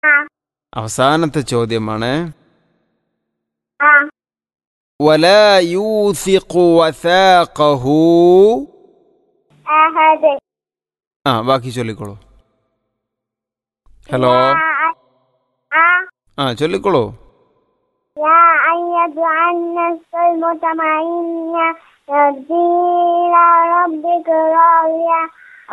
ആ അവസാനത്തെ ചോദ്യമാണ് ആ ولا يوثق وثاقه അഹദ് ആ ബാക്കി ചൊല്ലിക്കോളൂ ഹലോ ആ ആ ചൊല്ലിക്കോളൂ يا أيتها النفس المطمئنة ارجعي إلى ربك راضية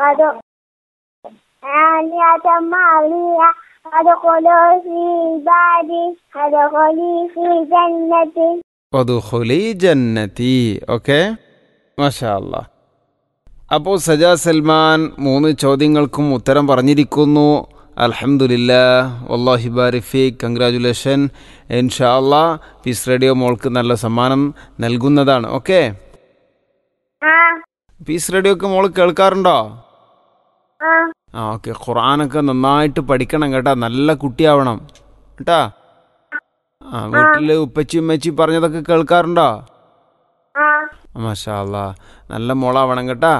عالية مرضية ادخلي في عبادي ادخلي في جنتي വധുഖുലി ജന്നതി ഓക്കെ മാഷാ അല്ലാ അപ്പോൾ സജാ സൽമാൻ മൂന്ന് ചോദ്യങ്ങൾക്കും ഉത്തരം പറഞ്ഞിരിക്കുന്നു അൽഹംദുലില്ല വല്ലാഹി ബാരിഫിക് കൺഗ്രാജുലേഷൻ ഇൻഷാ അല്ലാ പീസ് റേഡിയോ മോൾക്ക് നല്ല സമ്മാനം നൽകുന്നതാണ് ഓക്കെ ആ പീസ് റേഡിയോക്ക് മോൾ കേൾക്കാറുണ്ടോ ആ ആ ഓക്കെ ഖുർആനൊക്കെ നന്നായിട്ട് പഠിക്കണം കേട്ടാ നല്ല കുട്ടിയാവണം കേട്ടാ ആ വീട്ടിൽ ഉപ്പച്ചി ഉമ്മച്ചി പറഞ്ഞതൊക്കെ കേൾക്കാറുണ്ടോ ആ മാഷാ അല്ലാ നല്ല മോളാവണം കേട്ടാ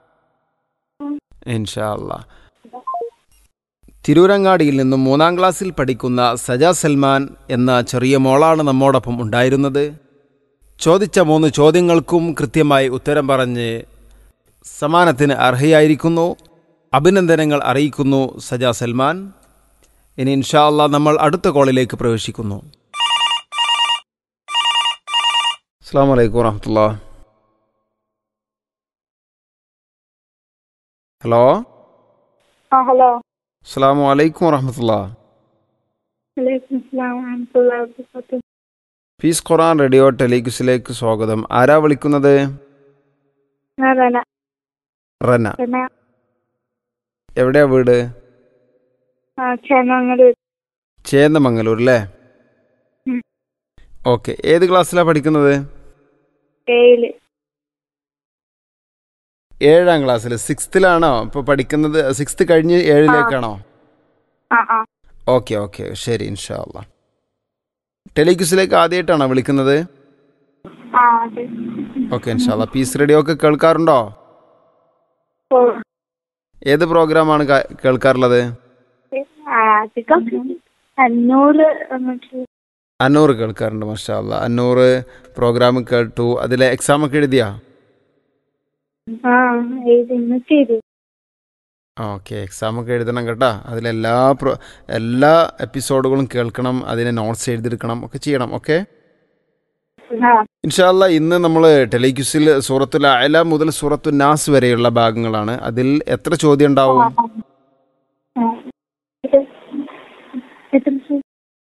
ഇൻഷാ അല്ലാ തിരൂരങ്ങാടിയിൽ നിന്നും മൂന്നാം ക്ലാസ്സിൽ പഠിക്കുന്ന സജാ സൽമാൻ എന്ന ചെറിയ മോളാണ് നമ്മോടൊപ്പം ഉണ്ടായിരുന്നത് ചോദിച്ച മൂന്ന് ചോദ്യങ്ങൾക്കും കൃത്യമായി ഉത്തരം പറഞ്ഞ് സമ്മാനത്തിന് അർഹയായിരിക്കുന്നു അഭിനന്ദനങ്ങൾ അറിയിക്കുന്നു സജാ സൽമാൻ ഇനി ഇൻഷാ അല്ലാ നമ്മൾ അടുത്ത കോളിലേക്ക് പ്രവേശിക്കുന്നു അസ്സാം വലൈക്കും വാഹമത്തുള്ള ഹലോ ആ ഹലോ അസ്സാം വലൈക്കും വാഹമത്തുള്ള വലൈക്കും അസ്സലാം വറഹ്മത്തുള്ളാഹി വബറകാതുഹു പീസ് ഖുറാൻ റേഡിയോ ടെലിക്സിലേക്ക് സ്വാഗതം ആരാ വിളിക്കുന്നത് ഞാൻ റന റന റന എവിടെയാ വീട് ആ ചേന്നങ്ങട് ചേന്നമംഗലൂർ അല്ലേ ഉം. ഓക്കെ ഏത് ക്ലാസ്സിലാണ് പഠിക്കുന്നത് ഏഴില് ഏഴാം ക്ലാസ്സിൽ സിക്സ്ത്തിലാണോ ഇപ്പോൾ പഠിക്കുന്നത് സിക്സ്ത് കഴിഞ്ഞ് ഏഴിലേക്കാണോ ആ ആ ഓക്കെ ഓക്കെ ശരി ഇൻഷാ അല്ലാ ടെലിക്യൂസിലേക്ക് ആദ്യമായിട്ടാണോ വിളിക്കുന്നത് ആ അതെ ഓക്കെ ഇൻഷാ അല്ലാ പീസ് റേഡിയോ ഒക്കെ കേൾക്കാറുണ്ടോ ഓ ഏത് പ്രോഗ്രാമാണ് കാ- കേൾക്കാറുള്ളത് ആ അധികം അഞ്ഞൂറ് എന്നിട്ട് അന്നൂറ് കേൾക്കാറുണ്ട് മാഷാ അല്ലാ അന്നൂറ് പ്രോഗ്രാം കേട്ടു അതിലെ എക്സാം ഒക്കെ എഴുതിയാ ആ എഴുതി ഇന്ന് ചെയ്തു ഓക്കെ എക്സാം ഒക്കെ എഴുതണം കേട്ടാ അതിലെല്ലാ പ്രോ എല്ലാ എപ്പിസോഡുകളും കേൾക്കണം അതിനെ നോട്ട്സ് എഴുതിയെടുക്കണം ഒക്കെ ചെയ്യണം ഓക്കെ ആ ഇൻഷാല്ല ഇന്ന് നമ്മൾ ടെലിക്യൂസിൽ സൂറത്തുൽ അല മുതൽ സൂറത്തു നാസ് വരെയുള്ള ഭാഗങ്ങളാണ് അതിൽ എത്ര ചോദ്യം ഉണ്ടാവും ആ. ഇത് എത്ര സു-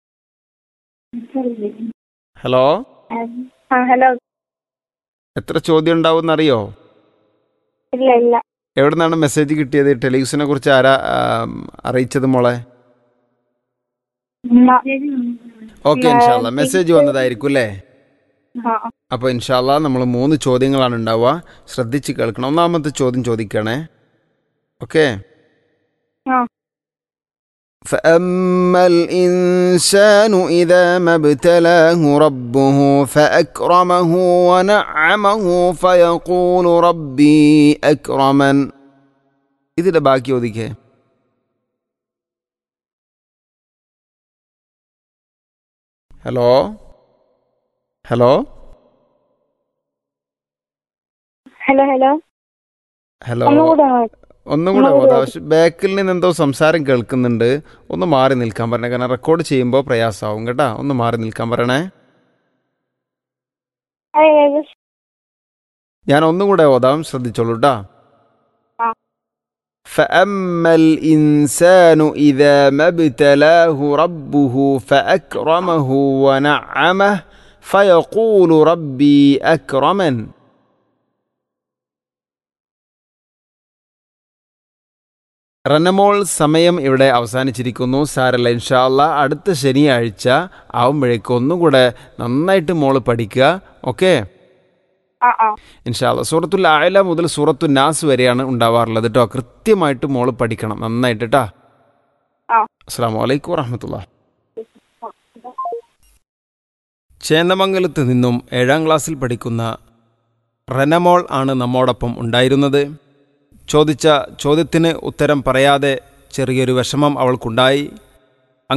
ഹലോ ആ ഹലോ എത്ര ചോദ്യം ഉണ്ടാവും എന്നറിയോ ഇല്ല ഇല്ല എവിടെ നിന്നാണ് മെസ്സേജ് കിട്ടിയത് ടെലിക്യൂസിനെ കുറിച്ച് ആരാ ആം, അറിയിച്ചത് മോളെ ഉമ്മ. ഓക്കെ ഇൻഷാല്ല മെസ്സേജ് വന്നതായിരിക്കും അല്ലേ ആ അപ്പോൾ ഇൻഷാല്ല നമ്മൾ മൂന്ന് ചോദ്യങ്ങളാണ് ഉണ്ടാവുക ശ്രദ്ധിച്ച് കേൾക്കണം ഒന്നാമത്തെ ചോദ്യം ചോദിക്കണേ ഓക്കെ ആ فأما الإنسان إذا ما ابتلاه ربه فأكرمه ونعمه فيقول ربي أكرمن ഇതിന്റെ ബാക്കി ഒതുക്കേ hello hello hello hello hello ഒന്നുകൂടെ അങ്ങോട്ട്. ഒന്നും കൂടെ ഒന്നുകൂടെ ഓതാ. പക്ഷെ ബാക്കിൽ നിന്ന് എന്തോ സംസാരം കേൾക്കുന്നുണ്ട് ഒന്ന് മാറി നിൽക്കാൻ പറഞ്ഞേ കാരണം റെക്കോർഡ് ചെയ്യുമ്പോൾ പ്രയാസമാവും കേട്ടാ ഒന്ന് മാറി നിൽക്കാൻ പറയണേ അതായത് ഞാൻ ഒന്നും കൂടെ ഓതാം ശ്രദ്ധിച്ചോളൂ കേട്ടാ ആ. فأما الإنسان إذا ما ابتلاه ربه فأكرمه ونعمه فيقول ربي أكرمن റനമോൾ സമയം ഇവിടെ അവസാനിച്ചിരിക്കുന്നു സാരല്ല ഇൻഷാല്ല അടുത്ത ശനിയാഴ്ച ആവുമ്പോഴേക്കും ഒന്നുകൂടെ നന്നായിട്ട് മോള് പഠിക്കുക ഓക്കെ ആ ആ ഇൻഷാല്ല സൂറത്തുൽ ആയല മുതൽ സൂറത്തു നാസ് വരെയാണ് ഉണ്ടാവാറുള്ളത് കേട്ടോ കൃത്യമായിട്ട് മോള് പഠിക്കണം നന്നായിട്ട് കേട്ടാ ആ. അസ്സാം വലൈക്കും വറഹമത്തുള്ള ചേന്നമംഗലത്ത് നിന്നും ഏഴാം ക്ലാസ്സിൽ പഠിക്കുന്ന റനമോൾ ആണ് നമ്മോടൊപ്പം ഉണ്ടായിരുന്നത് ചോദിച്ച ചോദ്യത്തിന് ഉത്തരം പറയാതെ ചെറിയൊരു വിഷമം അവൾക്കുണ്ടായി